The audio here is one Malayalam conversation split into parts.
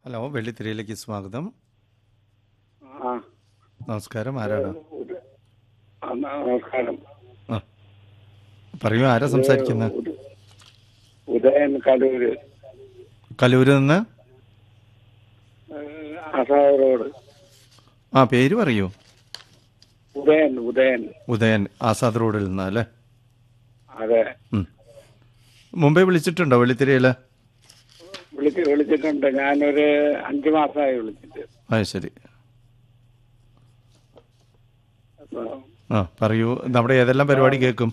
ഹലോ വെള്ളിത്തിരയിലേക്ക് സ്വാഗതം ആ നമസ്കാരം ആരാണ് ഉദ- ആ, നമസ്കാരം ആ പറയൂ ആരാ സംസാരിക്കുന്നത് ഉദ- ഉദയൻ കലൂര് കലൂരിൽ നിന്ന് അസാവ് റോഡ് ആ പേര് പറയൂ ഉദയൻ ഉദയൻ ഉദയൻ ആസാദ് റോഡിൽ നിന്ന് അല്ലേ അതെ ഉം. മുമ്പേ വിളിച്ചിട്ടുണ്ടോ വെള്ളിത്തിരയിൽ വിളിച്ച് വിളിച്ചിട്ടുണ്ട് ഞാനൊരു അഞ്ചു മാസമായി വിളിച്ചിട്ട് ആ ശരി അപ്പൊ ആ പറയൂ നമ്മുടെ ഏതെല്ലാം പരിപാടി കേൾക്കും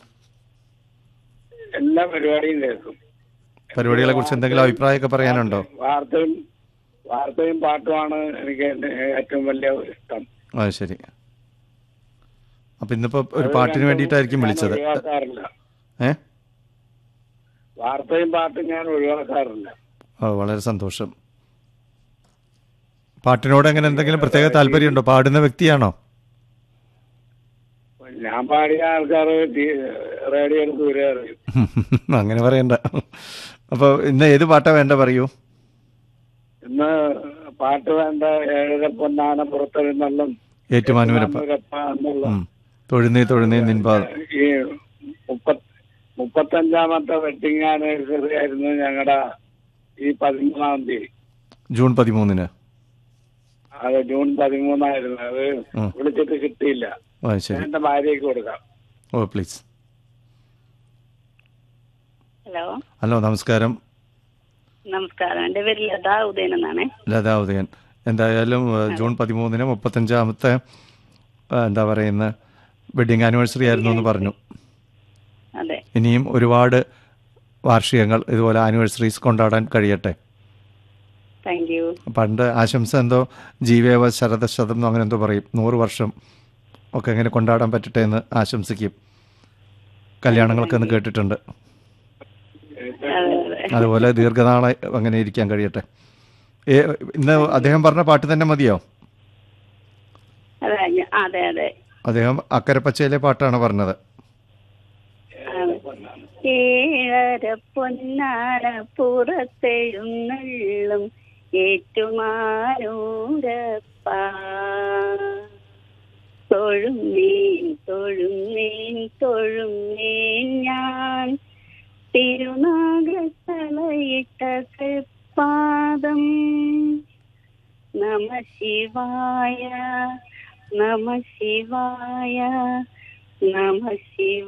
എല്ലാ പരിപാടിയും കേൾക്കും പരിപാടികളെ കുറിച്ച് എന്തെങ്കിലും അഭിപ്രായമൊക്കെ പറയാനുണ്ടോ വാർത്തയും വാർത്തയും പാട്ടുമാണ് എനിക്ക് എൻ്റെ ഏറ്റവും വലിയ ഇഷ്ടം ആ ശരി അപ്പം ഇന്നിപ്പോൾ ഒരു പാട്ടിന് വേണ്ടിയിട്ടായിരിക്കും ഞാൻ വിളിച്ചത് ഒഴിവാക്കാറില്ല ഏ വാർത്തയും പാട്ടും ഞാൻ ഒഴിവാക്കാറില്ല ഓ വളരെ സന്തോഷം പാട്ടിനോട് അങ്ങനെ എന്തെങ്കിലും പ്രത്യേക താല്പര്യമുണ്ടോ പാടുന്ന വ്യക്തിയാണോ ഞാൻ പാടിയ ആൾക്കാർ റേഡിയോയിൽ ദൂരെ അറിയും അങ്ങനെ പറയണ്ട അപ്പോൾ ഇന്ന് ഏത് പാട്ടാ വേണ്ട പറയൂ ഇന്ന് പാട്ട് വേണ്ട ഏഴര പൊന്നാന പുറത്തെഴുന്നള്ളും ഏറ്റുമാനൂരപ്പ മാനൂരപ്പ എന്നുള്ള ഉം. തൊഴുന്നേ തൊഴുന്നേ നിൻപാദം ഈ മുപ്പത് മുപ്പത്തഞ്ചാമത്തെ വെഡിങ് ആനിവേഴ്സറി ആയിരുന്നു ഞങ്ങളുടെ ഈ പതിമൂന്നാം തീയതി ജൂൺ പതിമൂന്നിന് അത് ജൂൺ പതിമൂന്നായിരുന്നു അത് ഉം. വിളിച്ചിട്ട് കിട്ടിയില്ല ആ ശരി എന്റെ ഭാര്യയ്ക്ക് കൊടുക്കാം ഓ പ്ലീസ് ഹലോ ഹലോ നമസ്കാരം നമസ്കാരം എൻ്റെ പേര് ലത ഉദയൻ എന്നാണ് ലതാ ഉദയൻ എന്തായാലും ഏ, ജൂൺ പതിമൂന്നിന് മുപ്പത്തഞ്ചാമത്തെ ആ, എന്താ പറയുന്ന വെഡിങ് ആനിവേഴ്സറി ആയിരുന്നു എന്ന് പറഞ്ഞു അതെ ഇനിയും ഒരുപാട് വാർഷികങ്ങൾ ഇതുപോലെ ആനിവേഴ്സറീസ് കൊണ്ടാടാൻ കഴിയട്ടെ താങ്ക് യു പണ്ട് ആശംസ എന്തോ ജീവേവ ശരദശതം അങ്ങനെ എന്തോ പറയും നൂറ് വർഷം ഒക്കെ എങ്ങനെ കൊണ്ടാടാൻ പറ്റട്ടെ എന്ന് ആശംസിക്കും കല്യാണങ്ങളൊക്കെ ഒന്ന് കേട്ടിട്ടുണ്ട് അതെ അതെ അതുപോലെ ദീർഘനാളെ അങ്ങനെ ഇരിക്കാൻ കഴിയട്ടെ ഏ ഇന്ന് അദ്ദേഹം പറഞ്ഞ പാട്ട് തന്നെ മതിയോ അതെ ഞ- അതെ അതെ അദ്ദേഹം അക്കരപ്പച്ചയിലെ പാട്ടാണ് പറഞ്ഞത് അതെ. ഏഴര പൊന്നാന പുറത്തെഴുന്നള്ളും ഏറ്റുമാനൂരപ്പ തൊഴുന്നേൻ തൊഴുന്നേൻ തൊഴുന്നേൻ ഞാൻ തിരുനാഗത്തലയിട്ട പാദം നമ ശിവായ നമ ശിവായ നമ ശിവ